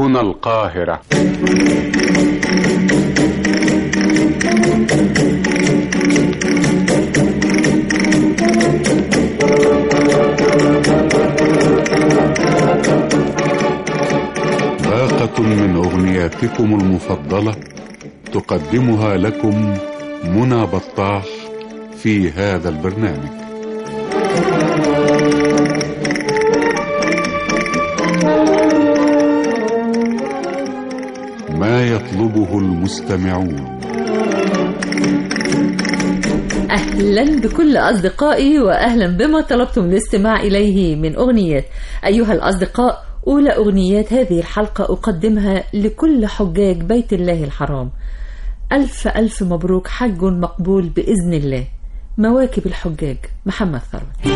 هنا القاهرة باقة من أغنياتكم المفضلة تقدمها لكم منى بطاح في هذا البرنامج ما يطلبه المستمعون أهلا بكل أصدقائي وأهلا بما طلبتم الاستماع إليه من أغنيات أيها الأصدقاء أولى أغنيات هذه الحلقة أقدمها لكل حجاج بيت الله الحرام ألف ألف مبروك حج مقبول بإذن الله مواكب الحجاج محمد ثروت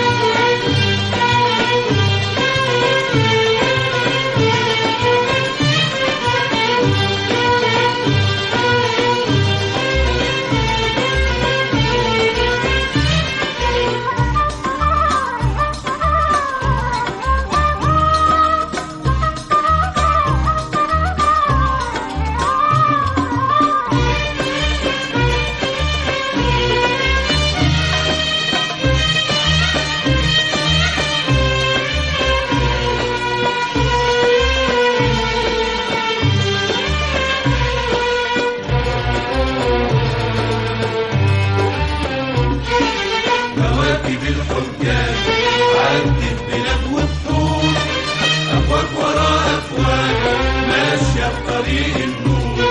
مواكب الحجاج عدت بلاد والطول أفواج ورا أفواج ماشية في طريق النور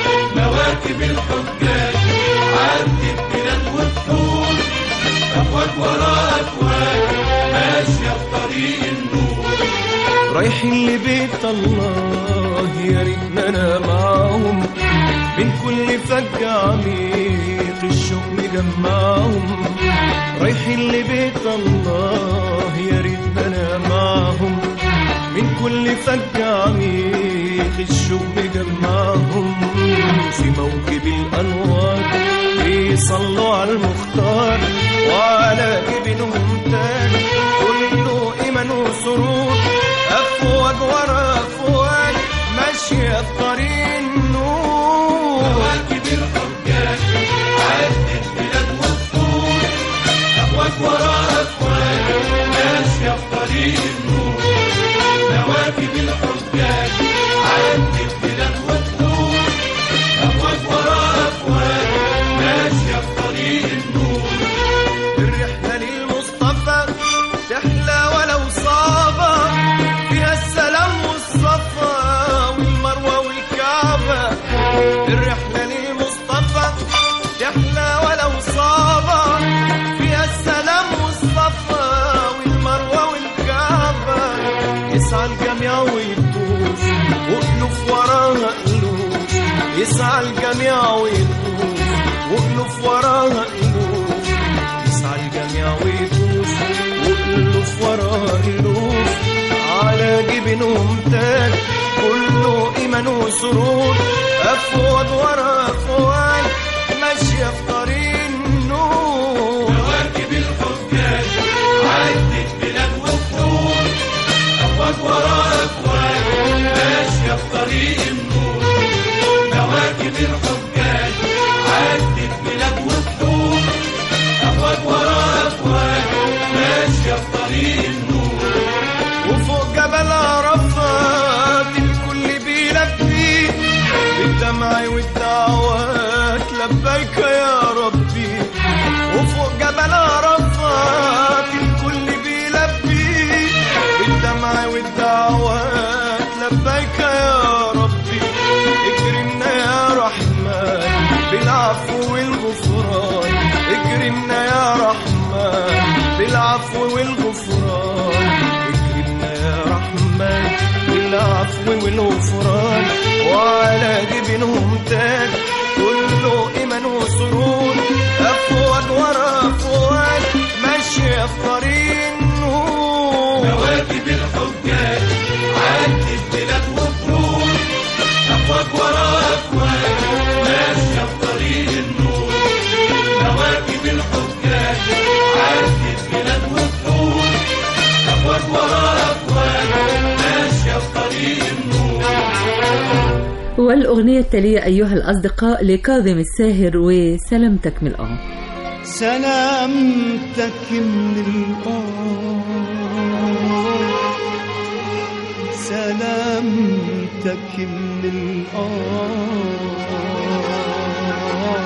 مواكب الحجاج عدت بلاد والطول أفواج ورا أفواج ماشية في طريق النور رايحين لبيت الله يا ريتنا انا معاهم من كل فج عميق الشوق مجمعهم رايحين لبيت الله يا ريتنا انا معاهم من كل فج عميق الشوق مجمعهم في موكب الانوار بيصلوا على المختار وعلى جبينهم تاج كله ايمان وسرور افواج ورا افواج ماشيه في طريق النور مواكب الحجاج عدت بلاد والطول أفواج ورا أفواج ماشية في طريق النور مواكب الحجاج عدت بلاد والطول أفواج ورا أفواج ماشية في طريق النور الرحله للمصطفى تحلى ولو صعبه فيها السلام والصفا والمروه والكعبه الرحله للمصطفى تحلى ولو صعبه فيها السلام والصفا والمروه والكعبه يسعى الجميع ويطوف وألوف وراها ألوف يسعى الجميع ويطوف وألوف وراها ألوف يسعى الجميع ويطوف وألوف وراها ألوف على جبينهم تاج كله إيمان وسرور أفواج ورا أفواج ماشية في طريق النور مواكب الحجاج عدت بلاد والطول أفواج ورا أفواج ماشية في طريق النور مواكب الحجاج عدت بلاد والطول أفواج ورا أفواج ماشية في طريق النور وفوق جبل عرفات الكل بيلبي بالدمع والدعوات لبيك يا ربي وفوق جبل عرفات الكل بيلبي بالدمع والدعوات لبيك يا ربي اكرمنا يا رحمن بالعفو والغفران اكرمنا يا رحمن بالعفو والغفران اكرمنا يا رحمن بالعفو والغفران وعلى جبينهم تاج كله ايمان وسرور افواج ورا افواج ماشيه في طريق النور مواكب الحجاج عدت بلاد وطول أفواج ورا أفواج ماشية في طريق النور مواكب الحجاج عدت بلاد وطول أفواج ورا أفواج ماشية في طريق النور والأغنية التالية أيها الأصدقاء لكاظم الساهر وسلامتك من الآه سلامتك من الآه سلامتك من الآه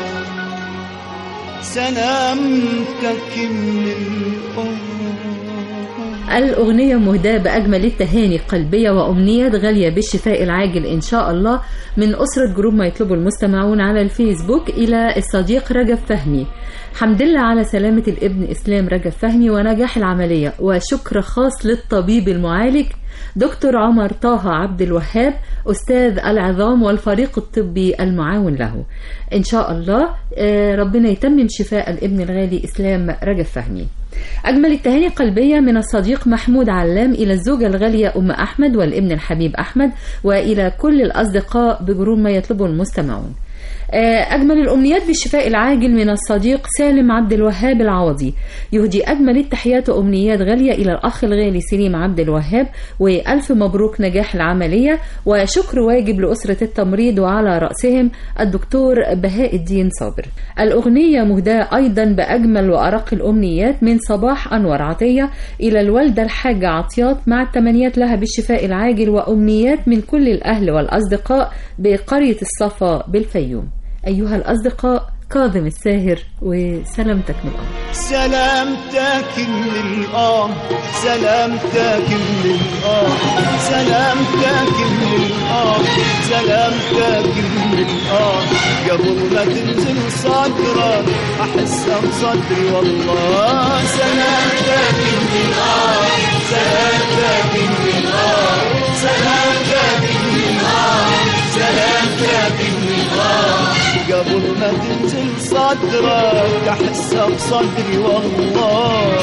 سلامتك من الآه الأغنية مهداة بأجمل التهاني قلبية وأمنيات غالية بالشفاء العاجل إن شاء الله من أسرة جروب ما يطلبه المستمعون على الفيسبوك إلى الصديق رجب فهمي حمد لله على سلامة الابن إسلام رجب فهمي ونجاح العملية وشكر خاص للطبيب المعالج دكتور عمر طه عبد الوهاب أستاذ العظام والفريق الطبي المعاون له إن شاء الله آه، ربنا يتمم شفاء الابن الغالي إسلام رجب فهمي أجمل التهاني قلبية من الصديق محمود علام إلى الزوجة الغالية أم أحمد والابن الحبيب أحمد وإلى كل الأصدقاء بجروب ما يطلبه المستمعون آه، أجمل الأمنيات بالشفاء العاجل من الصديق سالم عبد الوهاب العوضي يهدي أجمل التحيات وأمنيات غالية إلى الأخ الغالي سليم عبد الوهاب وألف مبروك نجاح العملية وشكر واجب لأسرة التمريض وعلى رأسهم الدكتور بهاء الدين صابر الأغنية مهداة أيضا بأجمل وأرق الأمنيات من صباح أنور عطية إلى الوالدة الحاجة عطيات مع التمنيات لها بالشفاء العاجل وأمنيات من كل الأهل والأصدقاء بقرية الصفا بالفيوم أيها الأصدقاء كاظم الساهر وسلامتك من الأرض سلامتك من الآه سلامتك من الآه سلامتك من الآه سلامتك من الآه قبل ما تنزل صدرك أحسها بصدري والله سلامتك من الآه سلامتك من الآه سلامتك من الآه سلامتك من الآه قبل ما تنزل صدرك احسها بصدري والله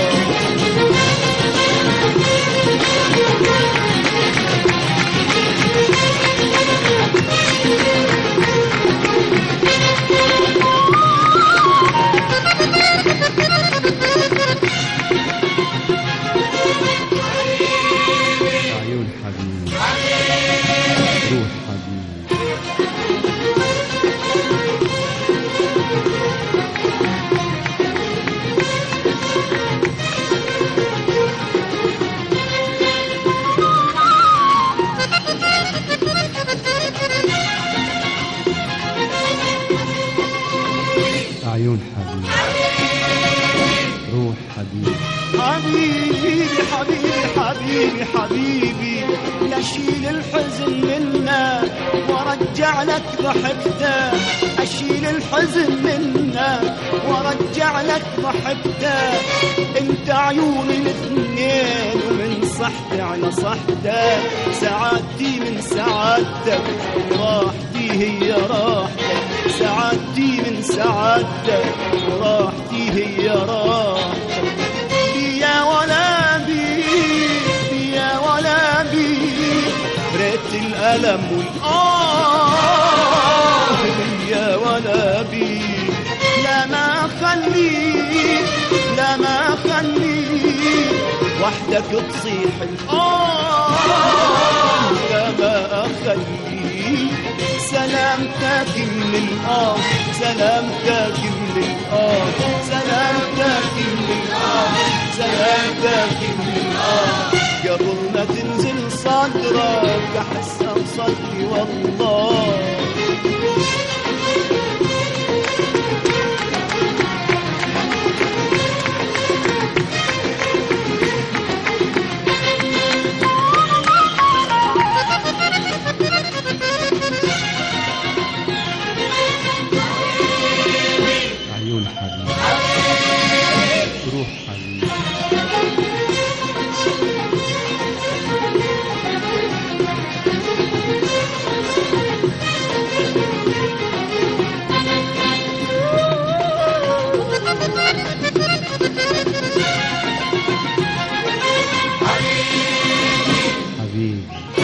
عيون حبيبي روح حبيبي عيون حبيبي روح حبيبي حبيبي حبيبي حبيبي حبيبي اشيل الحزن منا وارجع لك ضحكته اشيل الحزن منا وارجع لك ضحكته انت عيوني الاثنين ومن صحتي على صحتك سعادتي من سعادتك وراحتي هي راحتك سعادتي من سعادتك وراحتي هي راحتك يا ولا بي يا ولا بي ريت الألم والآه يا ولا بي لا ما خليك لا ما خليك وحدك تصيح الآه لا ما أخليك سلامتك من الآه سلامتك من الآه سلامتك من الآه سلامتك من الآه قبل ما تنزل صدرك أحسها بصدري والله عيون حبيبي روح حبيبي حبيبي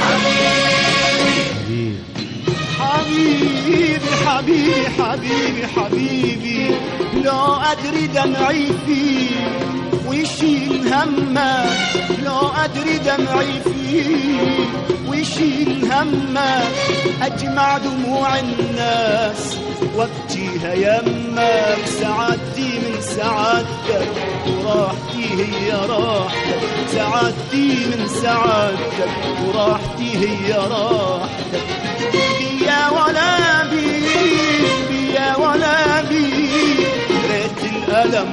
حبيبي حبيبي حبيبي حبيبي حبيبي لو أدري دمعي فيه ويشيل همك لو أدري دمعي فيه ويشيل همك أجمع دموع الناس وابكيها يمك سعادتي من سعادتك وراحتي هي راحتك سعادتي من سعادتك وراحتي هي راحتك بيا ولا بيك بيا ولا بيك ريت الألم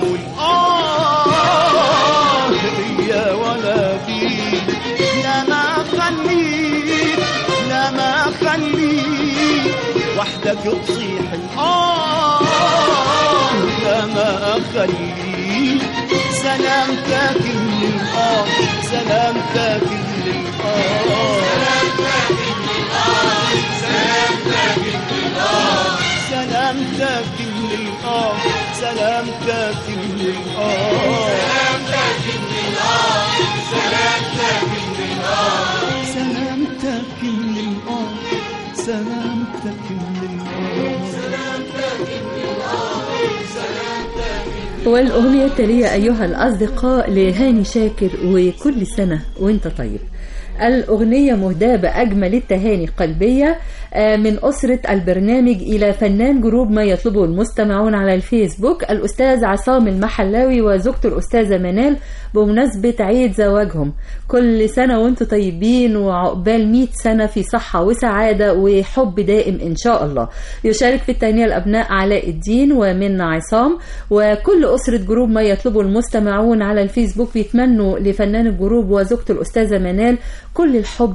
والآه بيا ولا بيك لا ما خليك لا ما خليك وحدك تصيح الآه لا ما أخليك سلامتك من الآه سلامتك من الآه سلامتك من الآه سلامتك من الآه سلامتك من الآه سلامتك من الآه والأغنية التالية أيها الأصدقاء لهاني شاكر وكل سنة وانت طيب الأغنية مهداة بأجمل التهاني قلبية آه، من أسرة البرنامج إلى فنان جروب ما يطلبه المستمعون على الفيسبوك الأستاذ عصام المحلاوي وزوجته الأستاذة منال بمناسبة عيد زواجهم كل سنة وانتم طيبين وعقبال 100 سنة في صحة وسعادة وحب دائم إن شاء الله يشارك في التهنئة الأبناء علاء الدين ومنى عصام وكل أسرة جروب ما يطلبه المستمعون على الفيسبوك بيتمنوا لفنان الجروب وزوجته الأستاذة منال كل الحب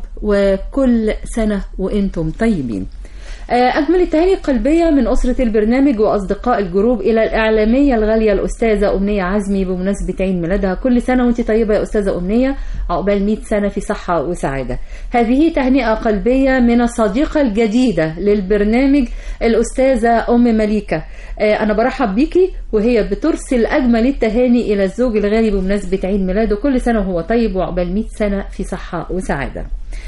وكل سنة وانتم طيبين آه، أجمل التهاني القلبية من أسرة البرنامج وأصدقاء الجروب إلى الإعلامية الغالية الأستاذة أمنية عزمي بمناسبة عيد ميلادها كل سنة وأنت طيبة يا أستاذة أمنية عقبال 100 سنة في صحة وسعادة هذه تهنئة قلبية من الصديقة الجديدة للبرنامج الأستاذة أم مليكة آه، أنا برحب بيكي وهي بترسل أجمل التهاني إلى الزوج الغالي بمناسبة عيد ميلاده كل سنة وهو طيب وعقبال 100 سنة في صحة وسعادة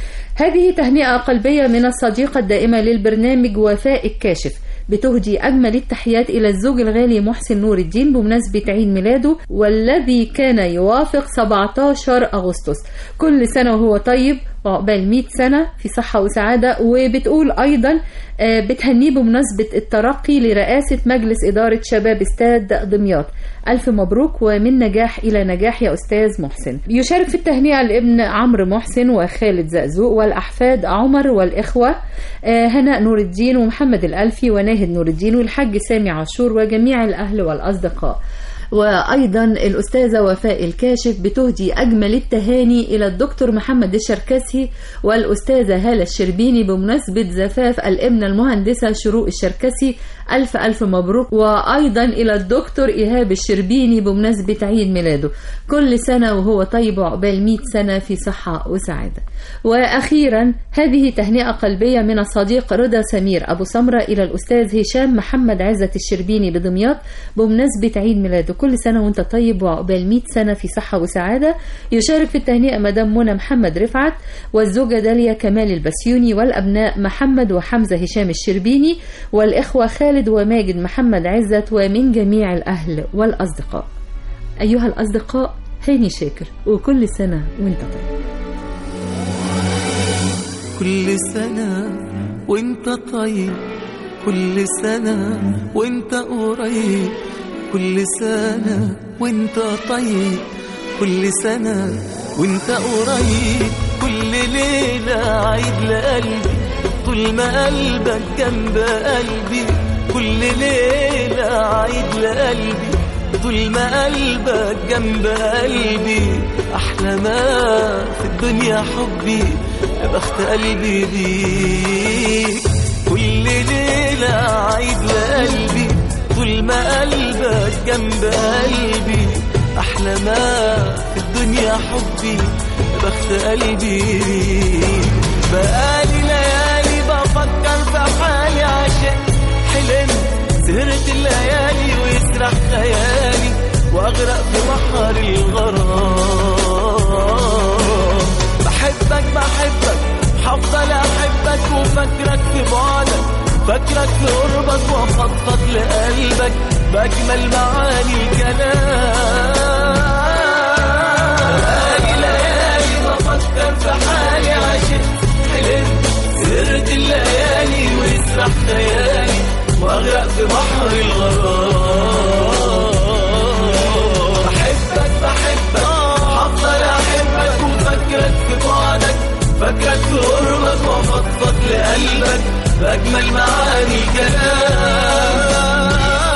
هذه تهنئة قلبية من الصديقة الدائمة للبرنامج وفاء الكاشف بتهدي أجمل التحيات إلى الزوج الغالي محسن نور الدين بمناسبة عيد ميلاده والذي كان يوافق 17 أغسطس كل سنة وهو طيب وعقبال 100 سنة في صحة وسعادة وبتقول أيضا آه، بتهنيه بمناسبة الترقي لرئاسة مجلس إدارة شباب استاد دمياط ألف مبروك ومن نجاح إلى نجاح يا أستاذ محسن يشارك في التهنئة الابن عمرو محسن وخالد زقزوق والأحفاد عمر والإخوة آه، هناء نور الدين ومحمد الألفي وناهد نور الدين والحاج سامي عاشور وجميع الأهل والأصدقاء وأيضا الأستاذة وفاء الكاشف بتهدي أجمل التهاني إلى الدكتور محمد الشركسي والأستاذة هالة الشربيني بمناسبة زفاف الابنة المهندسة شروق الشركسي ألف ألف مبروك وأيضا إلى الدكتور إيهاب الشربيني بمناسبة عيد ميلاده كل سنة وهو طيب عقبال 100 سنة في صحة وسعادة وأخيرا هذه تهنئة قلبية من الصديق رضا سمير أبو سمرة إلى الأستاذ هشام محمد عزت الشربيني بدمياط بمناسبة عيد ميلاده كل سنة وانت طيب وعقبال 100 سنة في صحة وسعادة يشارك في التهنئة مدام منى محمد رفعت والزوجة داليا كمال البسيوني والأبناء محمد وحمزة هشام الشربيني والإخوة خالد وماجد محمد عزت ومن جميع الأهل والأصدقاء أيها الأصدقاء هاني شاكر وكل سنة وانت طيب كل سنة وانت طيب كل سنة وانت قريب كل سنة وانت طيب كل سنة وانت قريب كل ليلة عيد لقلبي طول ما قلبك جنب قلبي كل ليلة عيد لقلبي طول ما قلبك جنب قلبي أحلى ما في الدنيا حبي يا بخت قلبي بيك كل ليلة عيد لقلبي طول ما قلبك جنب قلبي أحلى ما في الدنيا حبي يا بخت قلبي بيك بقالي ليالي بفكر في حالي عشان حلمت سهرت الليالي ويسرح خيالي واغرق في بحر الغرام بحبك بحبك هفضل احبك وفاكرك في بعدك فاكرك في قربك وافضفض لقلبك باجمل معاني الكلام بفكر في حالي عشت حلمت سهرت الليالي ويسرح خيالي واغرق في بحر الغرام بحبك بحبك هفضل احبك وفكرك في بعدك فكرك في قربك وافضفض لقلبك باجمل معاني الكلام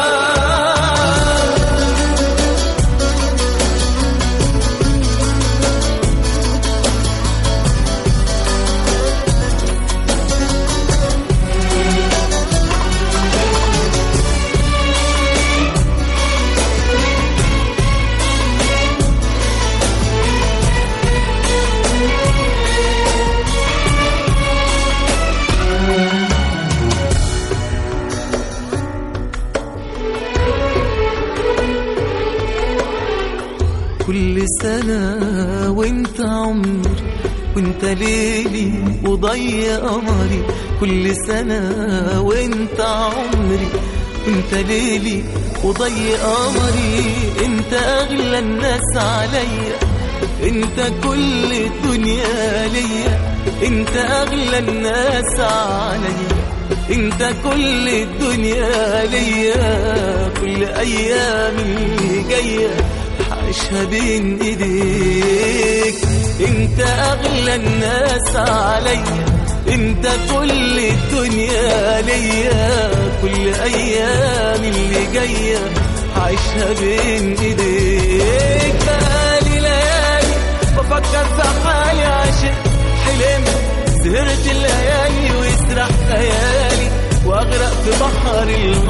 كل سنة وانت عمري وانت ليلي وضي قمري كل سنة وانت عمري وانت ليلي وضي قمري انت اغلى الناس عليا انت كل الدنيا ليا انت اغلى الناس عليا انت كل الدنيا ليا كل ايام اللي جايه عايشها بين ايديك انت اغلى الناس عليا انت كل الدنيا ليا كل ايام اللي جايه عايشها بين ايديك بقالي ليالي بفكر في حالي عشان حلمت سهرت الليالي ويسرح خيالي واغرق في بحر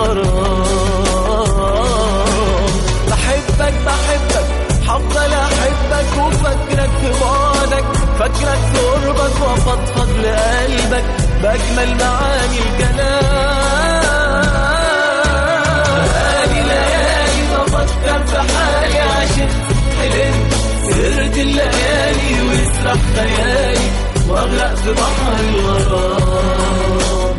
الغرام بحبك بحبك هفضل احبك وفكرك في بعدك فكرك في قربك وافضفض لقلبك باجمل معاني الكلام بقالي ليالي بفكر في حالي عشان حلمت سهرت الليالي ويسرح خيالي واغرق في بحر الغرام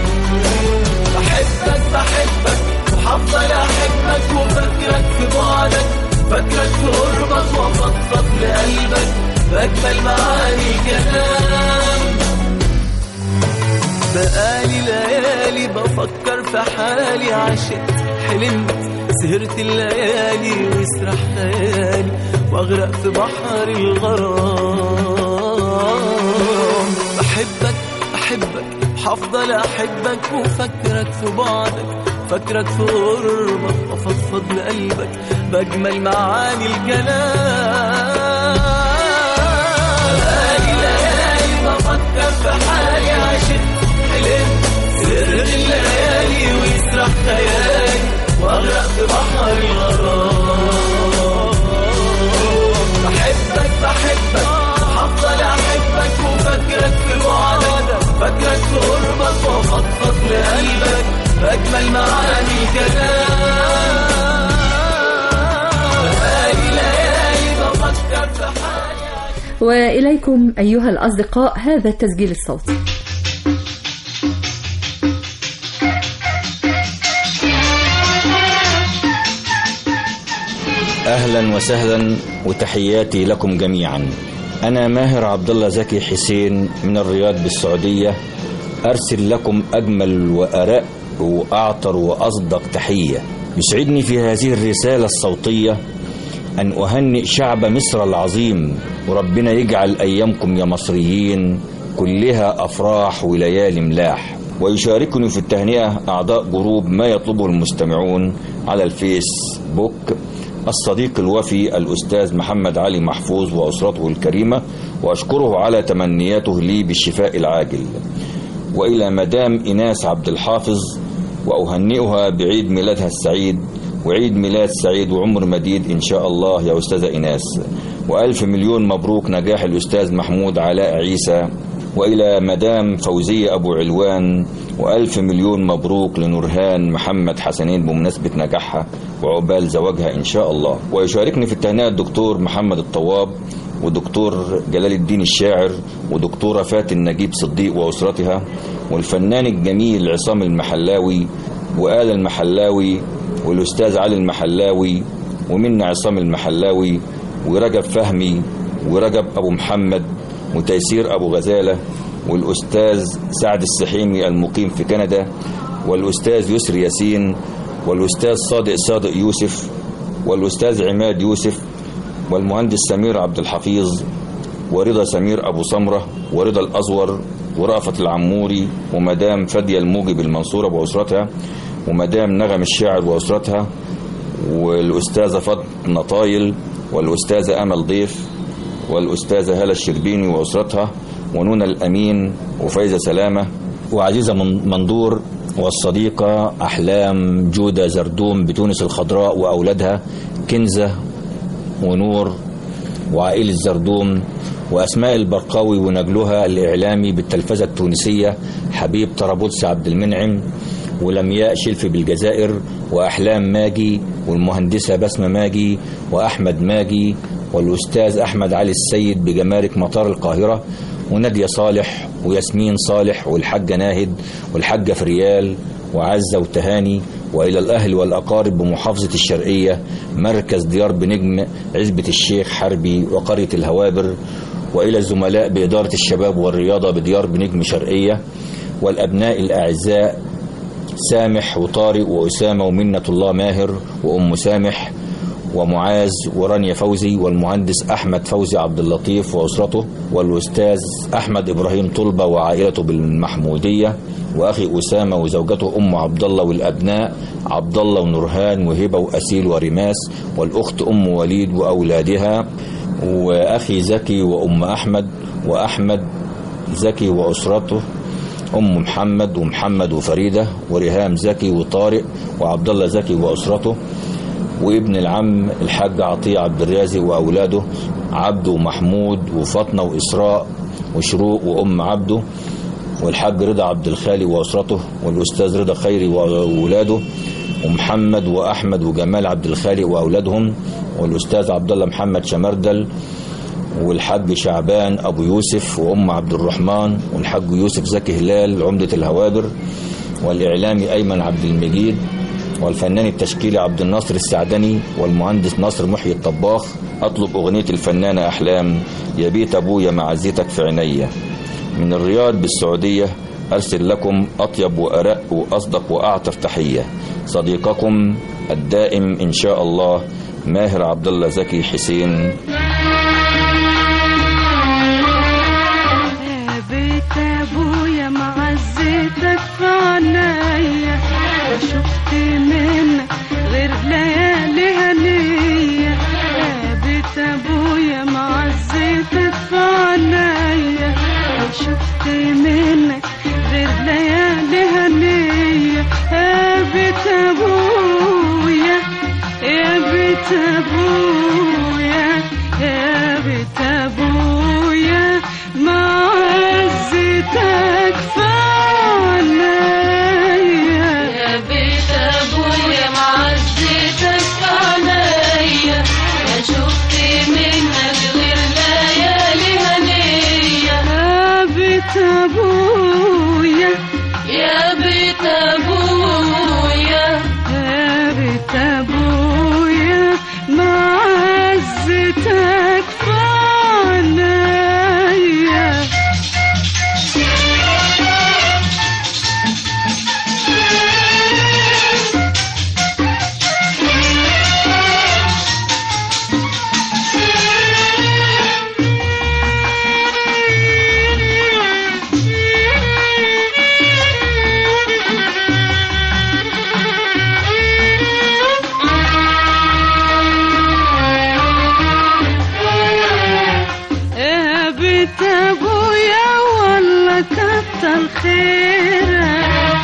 بحبك بحبك وحفضل احبك وفكرك في بعدك فكرك في قربك وافضفض لقلبك باجمل معاني الكلام بقالي ليالي بفكر في حالي عشت حلمت سهرت الليالي ويسرح خيالي واغرق في بحر الغرام بحبك بحبك هفضل احبك وفكرك في بعدك فكرك في قربك وافضفض لقلبك باجمل معاني الكلام بقالي ليالي بفكر في حالي عشت حلمت سر الليالي ويسرح خيالي واغرق في بحر الغرام بحبك بحبك هفضل احبك وفكرك في بعدك فكرك في قربك وافضفض لقلبك اجمل معاني الكلام بقالي ليالي بفكر في حالي وإليكم أيها الأصدقاء هذا التسجيل الصوتي اهلا وسهلا وتحياتي لكم جميعا انا ماهر عبد الله زكي حسين من الرياض بالسعوديه ارسل لكم اجمل وارق واعطر واصدق تحيه يسعدني في هذه الرساله الصوتيه ان اهنئ شعب مصر العظيم وربنا يجعل ايامكم يا مصريين كلها افراح وليالي ملاح ويشاركني في التهنئه اعضاء جروب ما يطلبه المستمعون على الفيسبوك الصديق الوفي الأستاذ محمد علي محفوظ وأسرته الكريمة وأشكره على تمنياته لي بالشفاء العاجل وإلى مدام إناس عبد الحافظ وأهنئها بعيد ميلادها السعيد وعيد ميلاد سعيد وعمر مديد إن شاء الله يا أستاذة إناس وألف مليون مبروك نجاح الأستاذ محمود علاء عيسى وإلى مدام فوزية أبو علوان وألف مليون مبروك لنورهان محمد حسنين بمناسبة نجاحها وعقبال زواجها إن شاء الله ويشاركني في التهنئة الدكتور محمد الطواب ودكتور جلال الدين الشاعر ودكتورة فاتن نجيب صديق وأسرتها والفنان الجميل عصام المحلاوي وآل المحلاوي والأستاذ علي المحلاوي ومنى عصام المحلاوي ورجب فهمي ورجب أبو محمد وتيسير أبو غزالة والأستاذ سعد السحيمي المقيم في كندا والأستاذ يسري ياسين والأستاذ صادق صادق يوسف والأستاذ عماد يوسف والمهندس سمير عبد الحفيظ ورضا سمير أبو سمرة ورضا الأزور ورأفت العموري ومدام فدية الموجب المنصورة وأسرتها ومدام نغم الشاعر وأسرتها والأستاذة فاطمة طايل والأستاذة أمل ضيف والأستاذة هالة الشربيني وأسرتها ونونا الأمين وفايزة سلامة وعزيزة من- مندور والصديقة أحلام جودة زردوم بتونس الخضراء وأولادها كنزة ونور وعائلة زردوم وأسماء البرقاوي ونجلها الإعلامي بالتلفزة التونسية حبيب طرابلس عبد المنعم ولمياء شلفي بالجزائر وأحلام ماجي والمهندسة بسمة ماجي وأحمد ماجي والأستاذ أحمد علي السيد بجمارك مطار القاهرة ونادية صالح وياسمين صالح والحاجة ناهد والحاجة فريال وعزة وتهاني وإلى الأهل والأقارب بمحافظة الشرقية مركز ديار بنجم عزبة الشيخ حربي وقرية الهوابر وإلى الزملاء بإدارة الشباب والرياضة بديار بنجم شرقية والأبناء الأعزاء سامح وطارق وأسامة ومنة الله ماهر وأم سامح ومعاذ ورانيا فوزي والمهندس أحمد فوزي عبد اللطيف وأسرته والأستاذ أحمد إبراهيم طلبة وعائلته بالمحمودية وأخي أسامة وزوجته أم عبد الله والأبناء عبد الله ونورهان وهبة وأسيل ورماس والأخت أم وليد وأولادها وأخي زكي وأم أحمد وأحمد زكي وأسرته أم محمد ومحمد وفريدة وريهام زكي وطارق وعبد الله زكي وأسرته وابن العم الحاج عطية عبد الرازق وأولاده عبده ومحمود وفاطمة وإسراء وشروق وأم عبده والحاج رضا عبد الخالي وأسرته والأستاذ رضا خيري وأولاده ومحمد وأحمد وجمال عبد الخالق وأولادهم والأستاذ عبد الله محمد شمردل والحاج شعبان أبو يوسف وأم عبد الرحمن والحاج يوسف زكي هلال عمدة الهوابر والإعلامي أيمن عبد المجيد والفنان التشكيلي عبد الناصر السعدني والمهندس ناصر محيي الطباخ أطلب أغنية الفنانة أحلام يا بيت أبويا مع زيتك في عينيا من الرياض بالسعودية أرسل لكم أطيب وأرق وأصدق وأعطف تحية صديقكم الدائم إن شاء الله ماهر عبد الله زكي حسين بيت ابويا معزتك في عينيا ما شفت منك غير ليالي هنية يا بيت ابويا معزتك في عينيا ما شفت منك غير ليالي هنية يا بيت ابويا يا بيت ابويا يا بيت ابويا معزتك فعنايا يا بيت ابويا معزتك عليا ما شفت منك غير ليالي هنية يا بيت ابويا يا بيت ابويا يا بيت ابويا معزتك فعنايا يا بيت ابويا والله كتر خيرك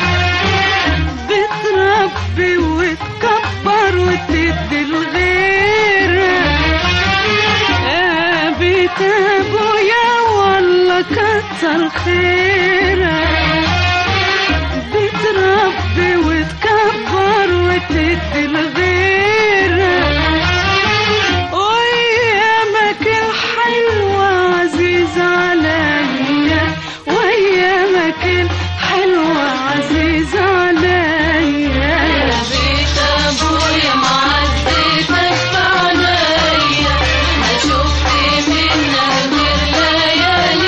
بتربي وتكبر وتدي لغيرك يا بيت ابويا والله كتر خيرك بتربي وتكبر وتدي لغيرك وأيامك الحلوة عزيزة عليا وأيامك الحلوة عزيزة عليا يا بيت ابويا معزتك عليا ما شفت منك غير ليالي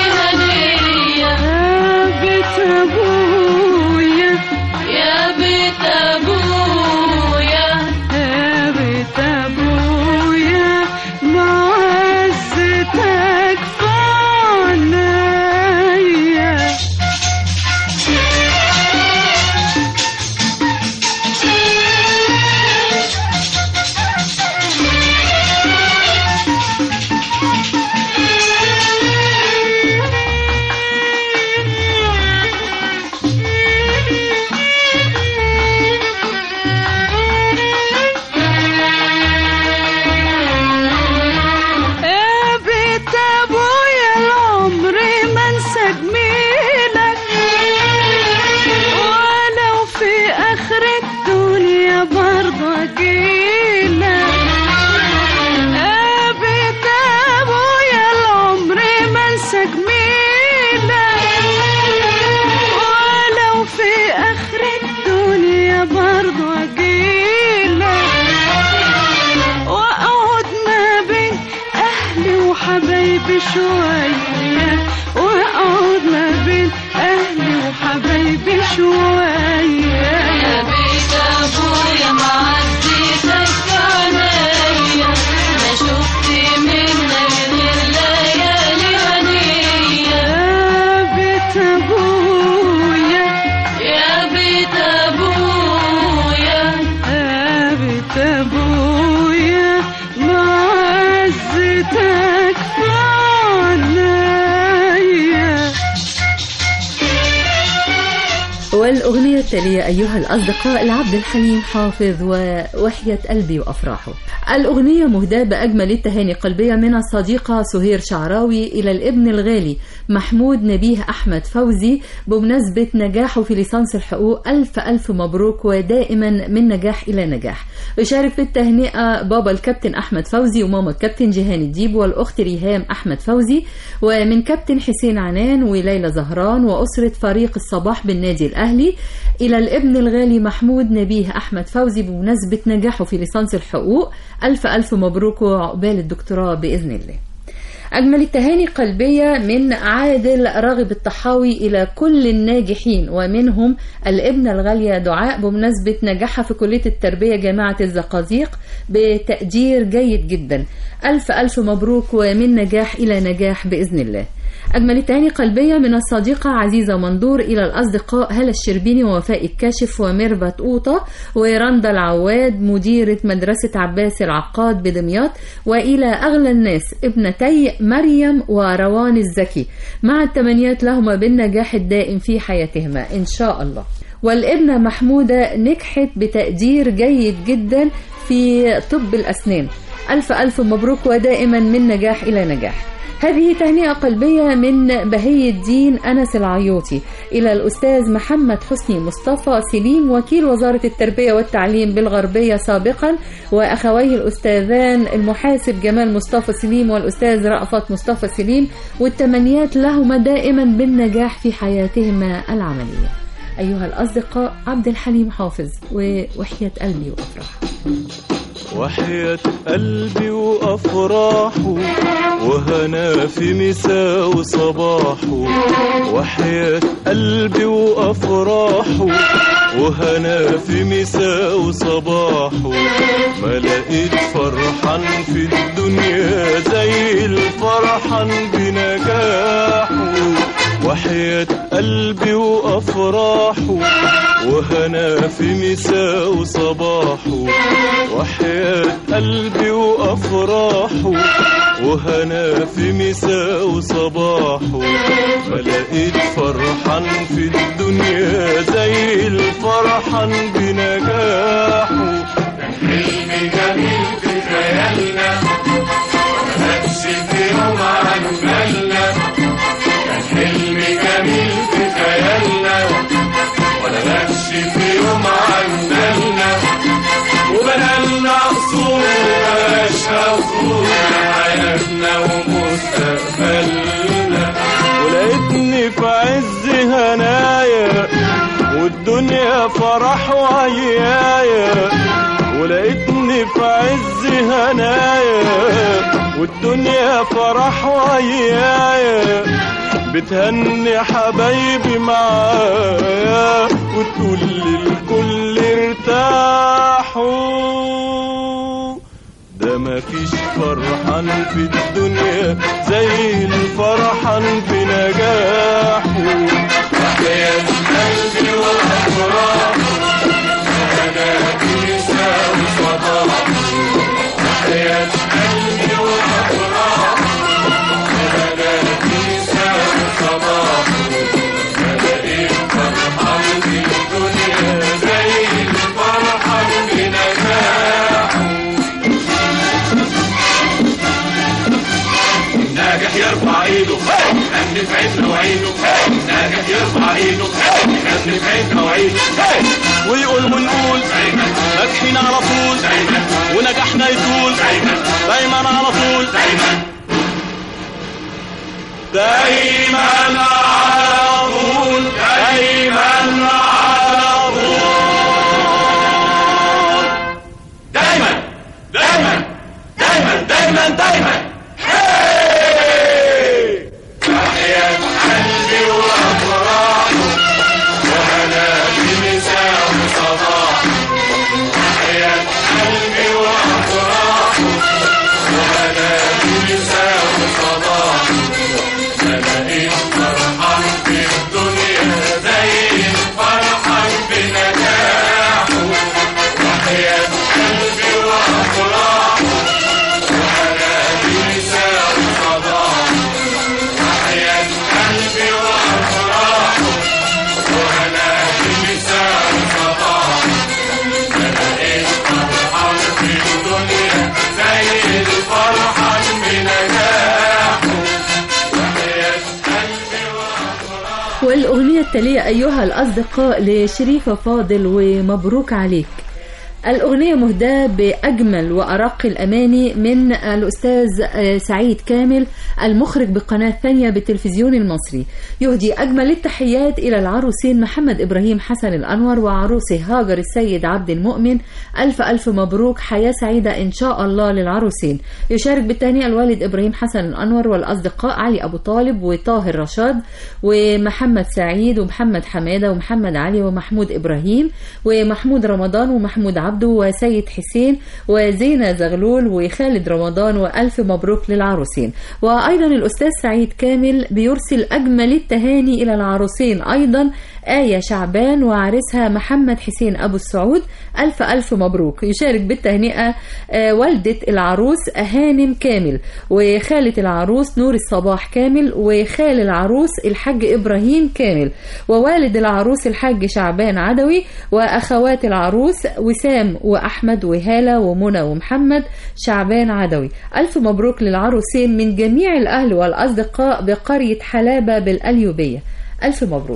والأغنية التالية أيها الأصدقاء العبد الحليم حافظ ووحية قلبي وأفراحه الأغنية مهداة بأجمل التهاني قلبية من الصديقة سهير شعراوي إلى الابن الغالي محمود نبيه أحمد فوزي بمناسبة نجاحه في ليسانس الحقوق ألف ألف مبروك ودائما من نجاح إلى نجاح يشارك في التهنئة بابا الكابتن أحمد فوزي وماما الكابتن جيهان الديب والأخت ريهام أحمد فوزي ومن كابتن حسين عنان وليلى زهران وأسرة فريق الصباح بالنادي الأهلي إلى الابن الغالي محمود نبيه أحمد فوزي بمناسبة نجاحه في ليسانس الحقوق ألف ألف مبروك وعقبال الدكتوراه بإذن الله أجمل التهاني قلبية من عادل راغب الطحاوي إلى كل الناجحين ومنهم الابنة الغالية دعاء بمناسبة نجاحها في كلية التربية جامعة الزقازيق بتقدير جيد جدا ألف ألف مبروك ومن نجاح إلى نجاح بإذن الله أجمل التهاني قلبية من الصديقة عزيزة مندور إلى الأصدقاء هلا الشربيني ووفاء الكاشف وميرفت أوطة ورندا العواد مديرة مدرسة عباس العقاد بدمياط وإلى أغلى الناس ابنتي مريم وروان الزكي مع التمنيات لهما بالنجاح الدائم في حياتهما إن شاء الله والابنة محمودة نجحت بتقدير جيد جدا في طب الأسنان ألف ألف مبروك ودائما من نجاح إلى نجاح هذه تهنئة قلبية من بهي الدين أنس العيوطي إلى الأستاذ محمد حسني مصطفى سليم وكيل وزارة التربية والتعليم بالغربية سابقا وأخويه الأستاذان المحاسب جمال مصطفى سليم والأستاذ رأفت مصطفى سليم والتمنيات لهما دائما بالنجاح في حياتهما العملية أيها الأصدقاء عبد الحليم حافظ ووحية قلبي وأفراح وحياة قلبي وأفراحه وهنا في مساء وصباحه وحياة قلبي وأفراحه وهنا في مساء وصباحه ما لقيت فرحان في الدنيا زي الفرحان بنجاحه وحياة قلبي وأفراحه وهنا في مساء وصباحه وحياة قلبي وأفراحه وهنا في مساء وصباحه ما لقيت فرحان في الدنيا زي الفرحان بنجاحه حلم جميل في خيالنا مكانش في يوم عن بالنا كان حلم جميل في خيالنا ولا غابش في يوم عن بالنا وبنالنا قصور مبقاش قصور حياتنا ومستقبلنا ولقيتني في عز هنايا والدنيا فرح وعيايا ولقيتني في عز هنايا والدنيا فرح وعيايا بتهني حبايبي معايا وتقول للكل ارتاحوا ده مفيش فرحان في الدنيا زي الفرحان بنجاحه وحياة قلبي وأفراح وأنا كنيسة وصباح وحياة قلبي وأفراح وأنا كنيسة وصباح بلاقيك فرحان في الدنيا زي الفرحان بنجاحه ناجح يرفع ايده غني في عيننا وعينه ناجح يرفع ايده غني في عيننا وعينه ويقول ونقول دايما ناجحين على طول دايما ونجاحنا يطول دايما دايما على طول دايما دايما على طول دايما على طول دايما دايما دايما دايما دايما هاي تحية قلبي وأفراحه وهنا بمساء وصباح تحية قلبي وأفراحه وهنا بمساء وصباح أنا التالية أيها الأصدقاء لشريفة فاضل ومبروك عليك الأغنية مهداة بأجمل وأرق الأماني من الأستاذ آه، سعيد كامل المخرج بقناة ثانية بالتلفزيون المصري يهدي أجمل التحيات إلى العروسين محمد إبراهيم حسن الأنور وعروسه هاجر السيد عبد المؤمن ألف ألف مبروك حياة سعيدة إن شاء الله للعروسين يشارك بالتهنئة الوالد إبراهيم حسن الأنور والأصدقاء علي أبو طالب وطاهر رشاد ومحمد سعيد ومحمد حمادة ومحمد علي ومحمود إبراهيم ومحمود رمضان ومحمود عبده وسيد حسين وزينة زغلول وخالد رمضان وألف مبروك للعروسين وأيضا الأستاذ سعيد كامل بيرسل أجمل التهاني إلى العروسين أيضا آية شعبان وعريسها محمد حسين أبو السعود ألف ألف مبروك يشارك بالتهنئة آه، والدة العروس هانم كامل وخالة العروس نور الصباح كامل وخال العروس الحاج إبراهيم كامل ووالد العروس الحاج شعبان عدوي وأخوات العروس وسام وأحمد وهالة ومنى ومحمد شعبان عدوي ألف مبروك للعروسين من جميع الأهل والأصدقاء بقرية حلابة بالأليوبية ألف مبروك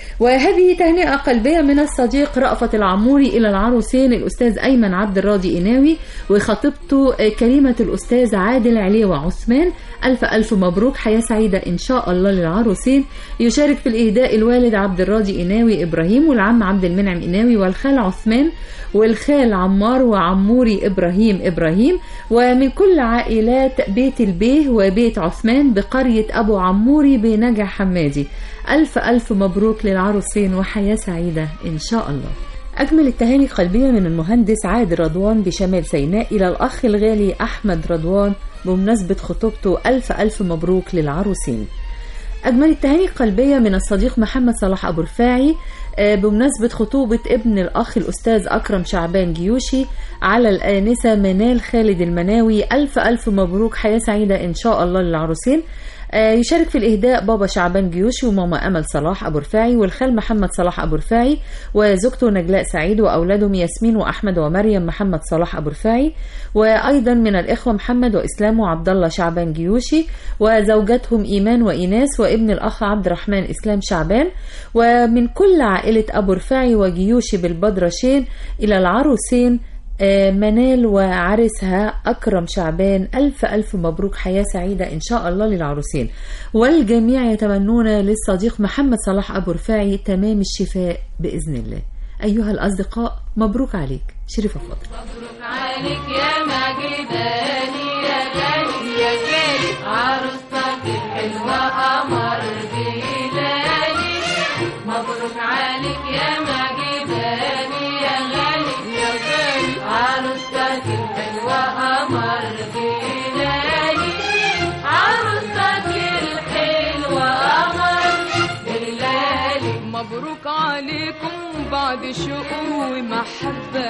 وهذه تهنئة قلبية من الصديق رأفت العموري إلى العروسين الأستاذ أيمن عبد الراضي إناوي وخطيبته كريمة الأستاذ عادل علي وعثمان ألف ألف مبروك حياة سعيدة إن شاء الله للعروسين يشارك في الإهداء الوالد عبد الراضي إناوي إبراهيم والعم عبد المنعم إناوي والخال عثمان والخال عمار وعموري إبراهيم إبراهيم ومن كل عائلات بيت البيه وبيت عثمان بقرية أبو عموري بنجع حمادي ألف ألف مبروك للعروسين وحياة سعيدة إن شاء الله أجمل التهاني قلبية من المهندس عادل رضوان بشمال سيناء إلى الأخ الغالي أحمد رضوان بمناسبة خطوبته ألف ألف مبروك للعروسين أجمل التهاني قلبية من الصديق محمد صلاح أبو رفاعي آه، بمناسبة خطوبة ابن الأخ الأستاذ أكرم شعبان جيوشي على الآنسة منال خالد المناوي ألف ألف مبروك حياة سعيدة إن شاء الله للعروسين آه، يشارك في الإهداء بابا شعبان جيوشي وماما أمل صلاح أبو رفاعي والخال محمد صلاح أبو رفاعي وزوجته نجلاء سعيد وأولادهم ياسمين وأحمد ومريم محمد صلاح أبو رفاعي وأيضا من الإخوة محمد وإسلام وعبد الله شعبان جيوشي وزوجاتهم إيمان وإيناس وابن الأخ عبد الرحمن إسلام شعبان ومن كل عائلة أبو رفاعي وجيوشي بالبدرشين إلى العروسين آه، منال وعرسها أكرم شعبان ألف ألف مبروك حياة سعيدة إن شاء الله للعروسين والجميع يتمنون للصديق محمد صلاح أبو رفاعي تمام الشفاء بإذن الله أيها الأصدقاء مبروك عليك شريفة فاضل مبروك عليك يا مجداني يا غالي يا غالي عروستك الحلوة قمر بلالي مبروك عليك يا مجداني يا غالي يا غالي عروستك الحلوة قمر بلالي عروستك الحلوة قمر بلالي مبروك عليكم بعد شوق ومحبة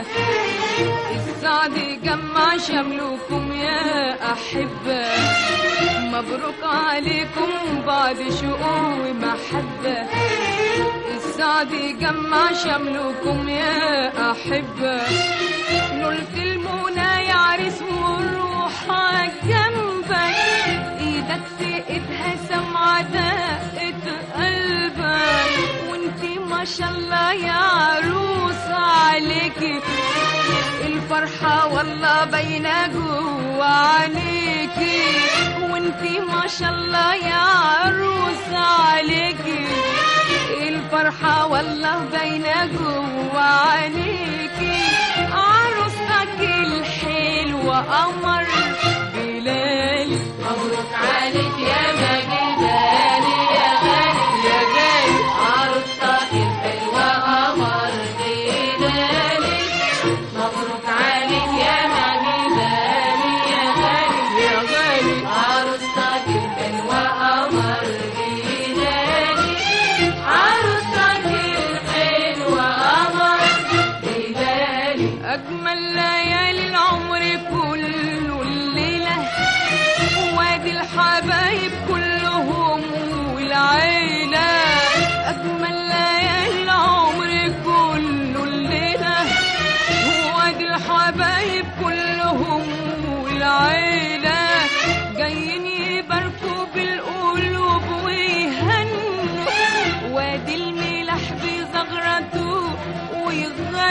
السعد جمع شملكم يا أحبة مبروك عليكم بعد شوق ومحبة السعد جمع شملكم يا أحبة نلت المنى يا عريس والروح جنبك ايدك في ايدها سمعة دقة قلبك وانتي ما شاء الله يا عروس عليكي الفرحة والله باينة جوا عينيكي وانتي ما شاء الله يا عروس عليكي الفرحة والله باينة جوا عينيكي عروستك الحلوة قمر بلالي مبروك عليك يا مجداني يا غالي يا غالي عروستك الحلوة قمر بلالي مبروك عليك يا مجداني يا غالي يا غالي عروستك الحلوة قمر بلالي عروستك الحلوة قمر بلالي أجمل ليالي العمر كله الليلة وادي الحبايب كل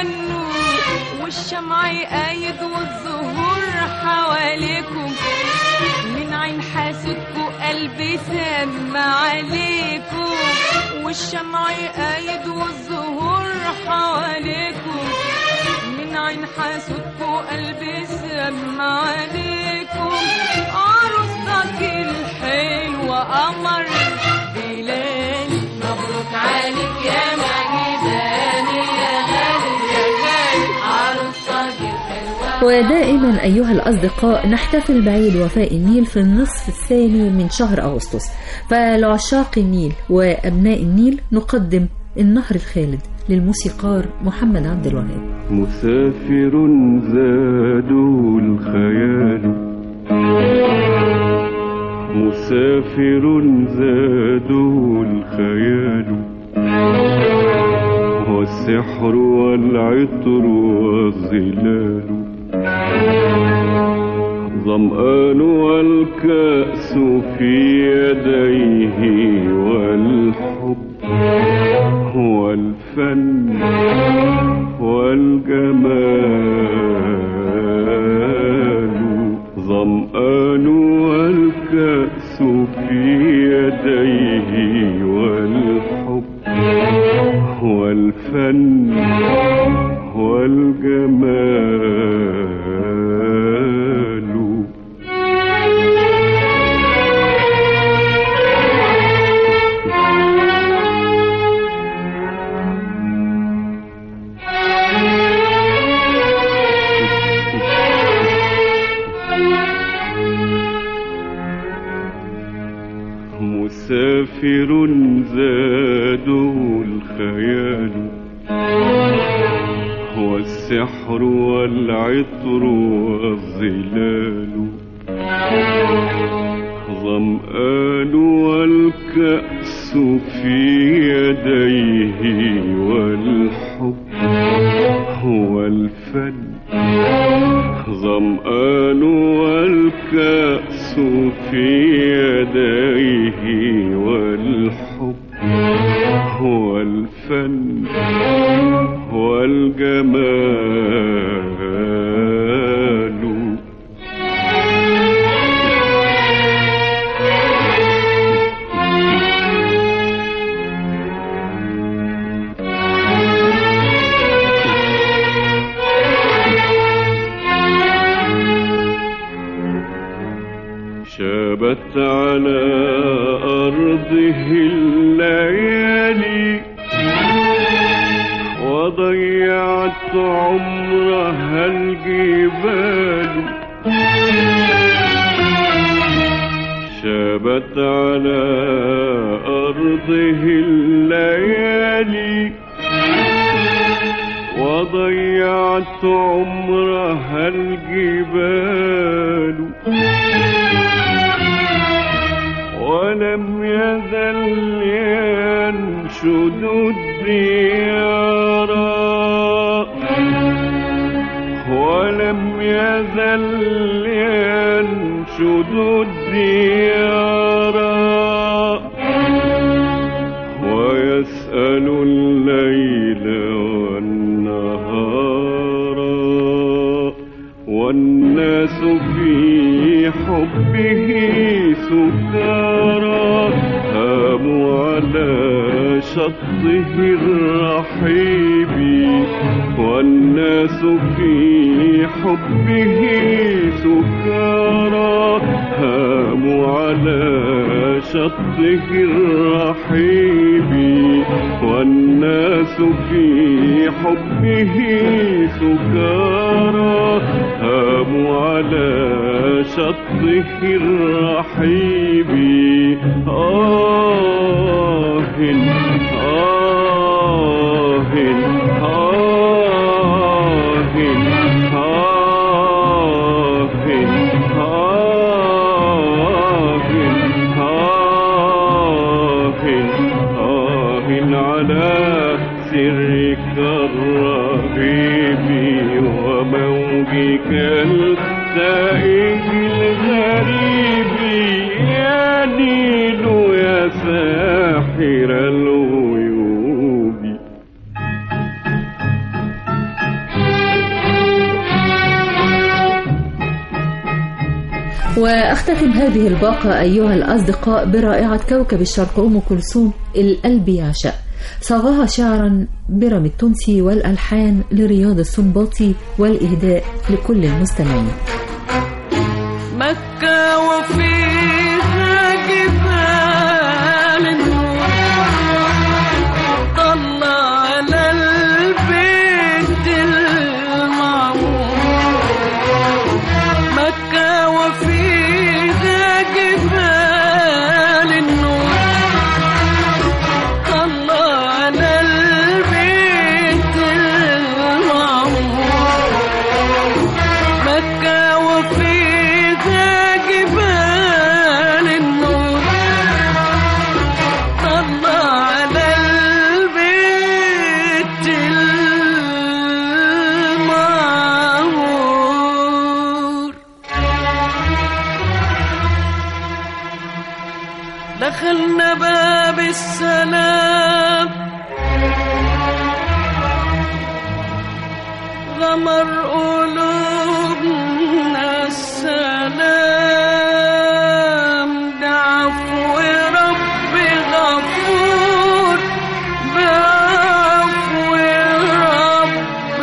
النور والشمع قايد والزهور حواليكم من عين حاسدكوا قلبي سمع عليكم والشمع قايد والزهور حواليكم من عين حاسدكوا قلبي سمع عليكم عروستك الحلوة قمر بلالي مبروك عليك يا مجداني يا غالي يا غالي عروستك الحلوة ودائما أيها الأصدقاء نحتفل بعيد وفاء النيل في النصف الثاني من شهر أغسطس فلعشاق النيل وأبناء النيل نقدم النهر الخالد للموسيقار محمد عبد الوهاب مسافر زاده الخيال مسافر زاده الخيال والسحر والعطر والظلال ظمآن والكأس في يديه والحب والفن والجمال ظمآن والكأس في يديه والحب والفن والجمال مسافر زاده الخيال والسحر والعطر والظلال ظمآن والكأس في يديه والحب والفن ظمآن والكأس في يديه والحب والفن والجمال شابت على أرضه الليالي وضيعت عمرها الجبال شابت على أرضه الليالي وضيعت عمرها الجبال ولم يزل ينشد الديار ولم يزل ينشد الديار ويسأل الليل والنهار والناس في حبه سكارى هاموا على شطه الرحيب والناس في حبه سكارى هاموا على شطه الرحيب والناس في حبه سكارى هاموا على شطه الرحيب آه آه آه آه آه على سرك الرهيب وموجك السائل الغريب يا نيل يا ساحر الغيوب واختتم هذه الباقة أيها الأصدقاء برائعة كوكب الشرق أم كلثوم القلب يعشق صاغها شعرا برم التونسي والألحان لرياض السنباطي والإهداء لكل المستمعين مكة وفيها جبال النور طلع على البيت المعمور مكة وفيها جبال النور طلع على البيت المعمور مكة وفيها جبال النور طلع على البيت المعمور دخلنا باب السلام غمر قلوبنا السلام بعفو رب غفور بعفو رب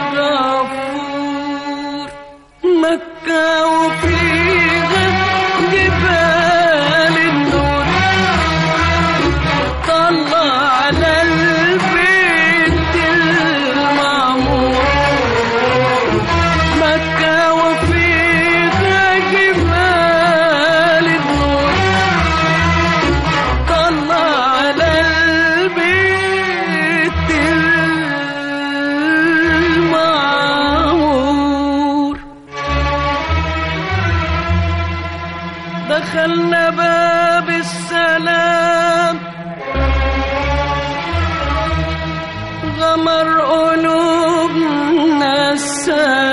غفور مكة وفيها جبال النور طلع على البيت المعمور مكة وفيها جبال النور طلع على البيت المعمور دخلنا باب السلام غمر قلوبنا السلام